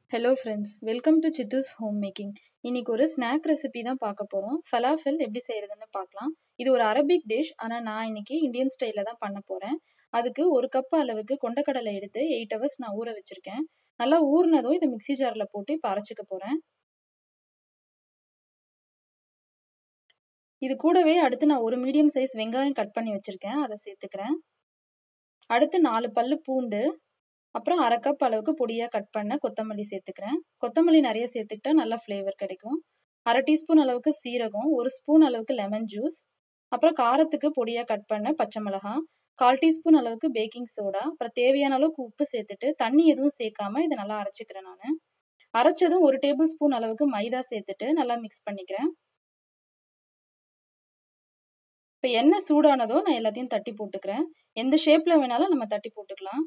hello friends welcome to சித்தூஸ் home making இன்னைக்கு ஒரு ஸ்நாக் ரெசிபி தான் பார்க்க போகிறோம் ஃபலாஃபில் எப்படி செய்கிறதுன்னு பார்க்கலாம் இது ஒரு அரபிக் டிஷ் ஆனால் நான் இன்னைக்கு இந்தியன் ஸ்டைலில் தான் பண்ண போகிறேன் அதுக்கு ஒரு கப் அளவுக்கு கொண்டக்கடலை எடுத்து எயிட் ஹவர்ஸ் நான் ஊற வச்சுருக்கேன் நல்லா ஊறினதும் இதை மிக்சி ஜாரில் போட்டு இப்போ அரைச்சிக்க போகிறேன் இது கூடவே அடுத்து நான் ஒரு மீடியம் சைஸ் வெங்காயம் கட் பண்ணி வச்சுருக்கேன் அதை சேர்த்துக்கிறேன் அடுத்து நாலு பல்லு பூண்டு அப்புறம் அரை கப் அளவுக்கு பொடியாக கட் பண்ண கொத்தமல்லி சேர்த்துக்கிறேன் கொத்தமல்லி நிறைய சேர்த்துக்கிட்டா நல்லா ஃப்ளேவர் கிடைக்கும் அரை டீஸ்பூன் அளவுக்கு சீரகம் ஒரு ஸ்பூன் அளவுக்கு லெமன் ஜூஸ் அப்புறம் காரத்துக்கு பொடியாக கட் பண்ண பச்சை மிளகாய் கால் டீஸ்பூன் அளவுக்கு பேக்கிங் சோடா அப்புறம் தேவையான அளவுக்கு உப்பு சேர்த்துட்டு தண்ணி எதுவும் சேர்க்காம இதை நல்லா அரைச்சிக்கிறேன் நான் அரைச்சதும் ஒரு டேபிள் ஸ்பூன் அளவுக்கு மைதா சேர்த்துட்டு நல்லா மிக்ஸ் பண்ணிக்கிறேன் இப்போ எண்ணெய் சூடானதோ நான் எல்லாத்தையும் தட்டி போட்டுக்கிறேன் எந்த ஷேப்பில் வேணாலும் நம்ம தட்டி போட்டுக்கலாம்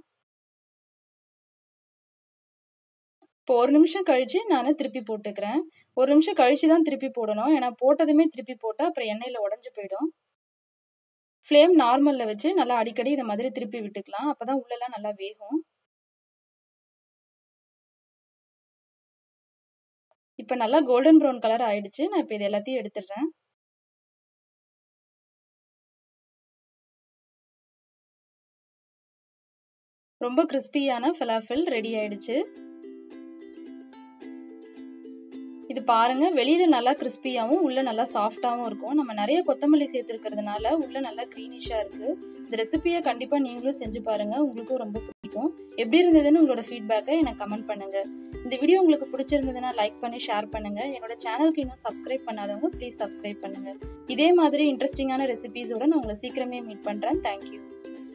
இப்போ ஒரு நிமிஷம் கழிச்சு நான் திருப்பி போட்டுக்கிறேன் ஒரு நிமிஷம் கழிச்சு தான் திருப்பி போடணும் ஏன்னா போட்டதுமே திருப்பி போட்டால் அப்புறம் எண்ணெயில் உடஞ்சி போயிடும் ஃப்ளேம் நார்மலில் வச்சு நல்லா அடிக்கடி இதை மாதிரி திருப்பி விட்டுக்கலாம் அப்போ தான் உள்ளெல்லாம் நல்லா வேகும் இப்போ நல்லா கோல்டன் ப்ரௌன் கலர் ஆயிடுச்சு நான் இப்போ இது எல்லாத்தையும் எடுத்துடுறேன் ரொம்ப கிறிஸ்பியான ஃபலாஃபில் ரெடி ஆயிடுச்சு இது பாருங்க வெளியில நல்லா கிறிஸ்பியாவும் உள்ள நல்லா சாஃப்டாவும் இருக்கும் நம்ம நிறைய கொத்தமல்லி சேர்த்துருக்கிறதுனால உள்ள நல்லா க்ரீனிஷா இருக்கு இந்த ரெசிபியை கண்டிப்பா நீங்களும் செஞ்சு பாருங்க உங்களுக்கும் ரொம்ப பிடிக்கும் எப்படி இருந்ததுன்னு உங்களோட ஃபீட்பேக்கை எனக்கு கமெண்ட் பண்ணுங்க இந்த வீடியோ உங்களுக்கு பிடிச்சிருந்ததுன்னா லைக் பண்ணி ஷேர் பண்ணுங்க என்னோட சேனலுக்கு இன்னும் சப்ஸ்கிரைப் பண்ணாதவங்க ப்ளீஸ் சப்ஸ்கிரைப் பண்ணுங்க இதே மாதிரி இன்ட்ரெஸ்டிங்கான ரெசிபிஸோட நான் உங்களை சீக்கிரமே மீட் பண்றேன் தேங்க்யூ